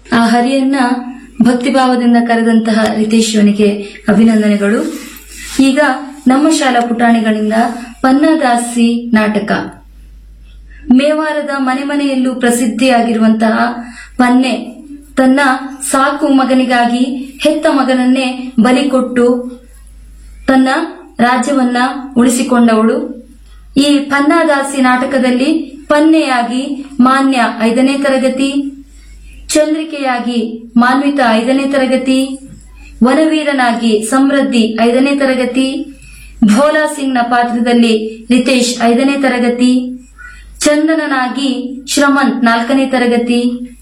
ಆ ಹರಿಯನ್ನ ಭಕ್ತಿಭಾವದಿಂದ ಕರೆದಂತಹ ರಿತೇಶ್ವನಿಗೆ ಅಭಿನಂದನೆಗಳು ಈಗ ನಮ್ಮ ಶಾಲಾ ಪುಟಾಣಿಗಳಿಂದ ಪನ್ನದಾಸಿ ನಾಟಕ ಮೇವಾರದ ಮನೆ ಮನೆಯಲ್ಲೂ ಪ್ರಸಿದ್ಧಿಯಾಗಿರುವಂತಹ ಪನ್ನೆ ತನ್ನ ಸಾಕು ಮಗನಿಗಾಗಿ ಹೆತ್ತ ಮಗನನ್ನೇ ಬಲಿ ಕೊಟ್ಟು ತನ್ನ ರಾಜ್ಯವನ್ನ ಉಳಿಸಿಕೊಂಡವಳು ಈ ಪನ್ನಾದಾಸಿ ನಾಟಕದಲ್ಲಿ ಪನ್ನೆಯಾಗಿ ಮಾನ್ಯ ಐದನೇ ತರಗತಿ ಚಂದ್ರಿಕೆಯಾಗಿ ಮಾನ್ವಿತ ಐದನೇ ತರಗತಿ ವನವೀರನಾಗಿ ಸಮೃದ್ಧಿ ಐದನೇ ತರಗತಿ ಭೋಲಾ ಸಿಂಗ್ನ ಪಾತ್ರದಲ್ಲಿ ರಿತೇಶ್ ಐದನೇ ತರಗತಿ ಚಂದನನಾಗಿ ಶ್ರಮಂತ್ ನಾಲ್ಕನೇ ತರಗತಿ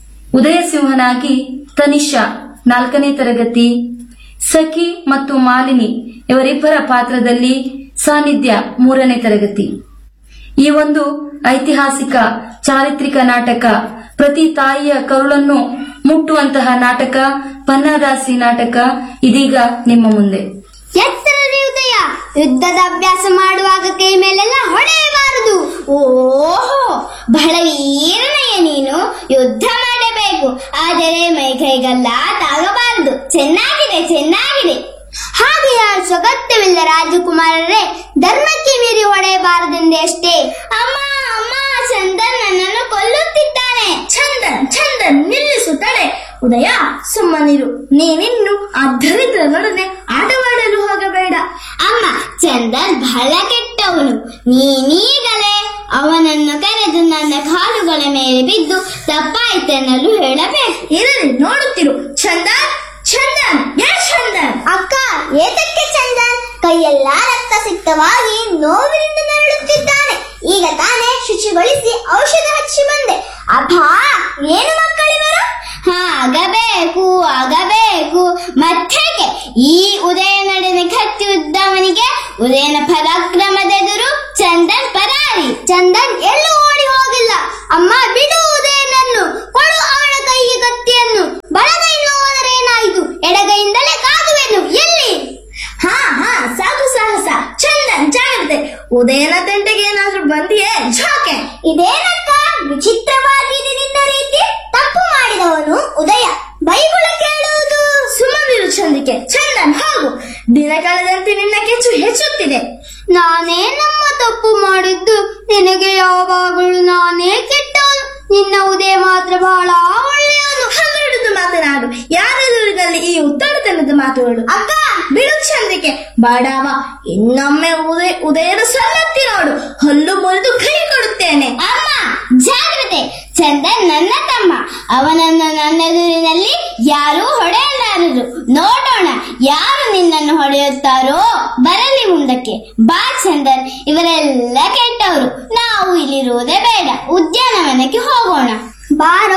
ಉದಯಸಿಂಹನಾಗಿ ತನಿಷಾ ನಾಲ್ಕನೇ ತರಗತಿ ಸಖಿ ಮತ್ತು ಮಾಲಿನಿ ಇವರಿಬ್ಬರ ಪಾತ್ರದಲ್ಲಿ ಸಾನ್ನಿಧ್ಯ ಮೂರನೇ ತರಗತಿ ಈ ಒಂದು ಐತಿಹಾಸಿಕ ಚಾರಿತ್ರಿಕ ನಾಟಕ ಪ್ರತಿ ತಾಯಿಯ ಕರುಳನ್ನು ಮುಟ್ಟುವಂತಹ ನಾಟಕ ಪನ್ನದಾಸಿ ನಾಟಕ ಇದೀಗ ನಿಮ್ಮ ಮುಂದೆ ಎತ್ತರದಿ ಉದಯ ಯುದ್ಧದ ಅಭ್ಯಾಸ ಮಾಡುವಾಗ ಕೈ ಮೇಲೆಲ್ಲ ಹೊಡೆಯಬಾರದು ಓಹೋ ಬಹಳ ವೀರನಯ್ಯ ನೀನು ಯುದ್ಧ ಮಾಡಬೇಕು ಆದರೆ ಮೈ ಕೈಗಲ್ಲ ತಾಗಬಾರದು ಚೆನ್ನಾಗಿದೆ ಚೆನ್ನಾಗಿದೆ ಹಾಗೆ ಆಡಿಸುವ ಅಗತ್ಯವಿಲ್ಲ ರಾಜಕುಮಾರರೇ ಧರ್ಮಕ್ಕೆ ಮೀರಿ ಹೊಡೆಯಬಾರದೆಂದೇ ಅಷ್ಟೇ ಅಮ್ಮ ಅಮ್ಮ ಚಂದನ್ ನನ್ನನ್ನು ಕೊಲ್ಲುತ್ತಿದ್ದಾನೆ ಚಂದನ್ ಚಂದನ್ ನಿಲ್ಲಿಸು ತಡೆ ಉದಯ ಸುಮ್ಮನಿರು ನೀನಿನ್ನು ಆ ದರಿದ್ರನೊಡನೆ ಆಟವಾಡಲು ಹೋಗಬೇಡ ಅಮ್ಮ ಚಂದನ್ ಬಹಳ ಕೆಟ್ಟವನು ನೀನೀಗಲೇ ಅವನನ್ನು ಕರೆದು ನನ್ನ ಕಾಲುಗಳ ಮೇಲೆ ಬಿದ್ದು ತಪ್ಪಾಯ್ತೆನ್ನಲು ಹೇಳಬೇಕು ಇರಲಿ ನೋಡುತ್ತಿರು ಚಂದನ್ ಚಂದನ್ ಯಾ ಚಂದನ್ ಅಕ್ಕ ಏತಕ್ಕೆ ಚಂದನ್ ಕೈಯೆಲ್ಲ ರಕ್ತ ಸಿಕ್ತವಾಗಿ ನೋವಿನಿಂದ ನರಳುತ್ತಿದ್ದಾನೆ ಈಗ ತಾನೇ ಶುಚಿಗೊಳಿಸಿ ಔಷಧ ಹಚ್ಚಿ ಬಂದೆ ಅಭಾ ಏನು ಮಕ್ಕಳಿವರು ಹಾ ಆಗಬೇಕು ಆಗಬೇಕು ಮತ್ತೇಕೆ ಈ ಉದಯ ನಡೆದ ಕತ್ತಿ ಉದ್ದವನಿಗೆ ಉದಯನ ಪರಾಕ್ರಮದೆದುರು ಚಂದನ್ ಪರಾರಿ ಚಂದನ್ ಎಲ್ಲೂ ಓಡಿ ಹೋಗಿಲ್ಲ ಅಮ್ಮ ಬಿಡು ಉದಯನನ್ನು ಕೊಡು ಅವಳ ಕೈಗೆ ಕತ್ತಿಯನ್ನು ಬಲಗೈಯಿಂದ ಹೋದರೆ ಏನಾಯಿತು ಎಡಗೈಯಿಂದಲೇ ಕಾದುವೆನು ಎಲ್ಲಿ ಹಾ ಹಾ ಸಾಕು ಸಾಹಸ ಚಂದನ್ ಜಾಗ್ರತೆ ಉದಯನ ತಂಟೆಗೆ ಏನಾದ್ರೂ ಬಂದಿಯೇ ಝಾಕೆ ಇದೇನಕ್ಕ ವಿಚಿತ್ರವಾಗಿ ನಿನ್ನ ರೀತಿ ತಪ್ಪು ಮಾಡಿದವನು ಉದಯ ಬೈಗುಳ ಕೇಳುವುದು ಸುಮ್ಮನಿರು ಚಂದಿಕೆ ಚಂದನ್ ಹೋಗು ದಿನ ಕಳೆದಂತೆ ನಿನ್ನ ಕೆಚ್ಚು ಹೆಚ್ಚುತ್ತಿದೆ ನಾನೇ ನಮ್ಮ ತಪ್ಪು ಮಾಡಿದ್ದು ನಿನಗೆ ಯಾವಾಗಲೂ ನಾನೇ ಕೆಟ್ಟವನು ನಿನ್ನ ಉದಯ ಮಾತ್ರ ಬಹಳ ಒಳ್ಳೆಯವನು ಹನ್ನೆರಡು ಮಾತನಾಡು ಯಾರೆದುರಿನಲ್ಲಿ ಈ ಉತ್ತರತನದ ಮಾತುಗಳು ಅಕ್ಕ ಬಿಡು ಚಂದ್ರಿಕೆ ಬಾಡಾವ ಇನ್ನೊಮ್ಮೆ ಉದಯ ಉದಯದ ಸನ್ನತ್ತಿ ನೋಡು ಹಲ್ಲು ಮುರಿದು ಕೈ ಕೊಡುತ್ತೇನೆ ಅಮ್ಮ ಜಾಗ್ರತೆ ಚಂದನ್ ನನ್ನ ತಮ್ಮ ಅವನನ್ನು ನನ್ನೆದುರಿನಲ್ಲಿ ಯಾರೂ ಹೊಡೆಯಲಾರರು ನೋಡೋಣ ಯಾರು ನಿನ್ನನ್ನು ಹೊಡೆಯುತ್ತಾರೋ ಬರಲಿ ಮುಂದಕ್ಕೆ ಬಾ ಚಂದನ್ ಇವರೆಲ್ಲ ಕೆಟ್ಟವರು ನಾವು ಇಲ್ಲಿರುವುದೇ ಬೇಡ ಉದ್ಯಾನವನಕ್ಕೆ ಹೋಗೋಣ ಬಾರ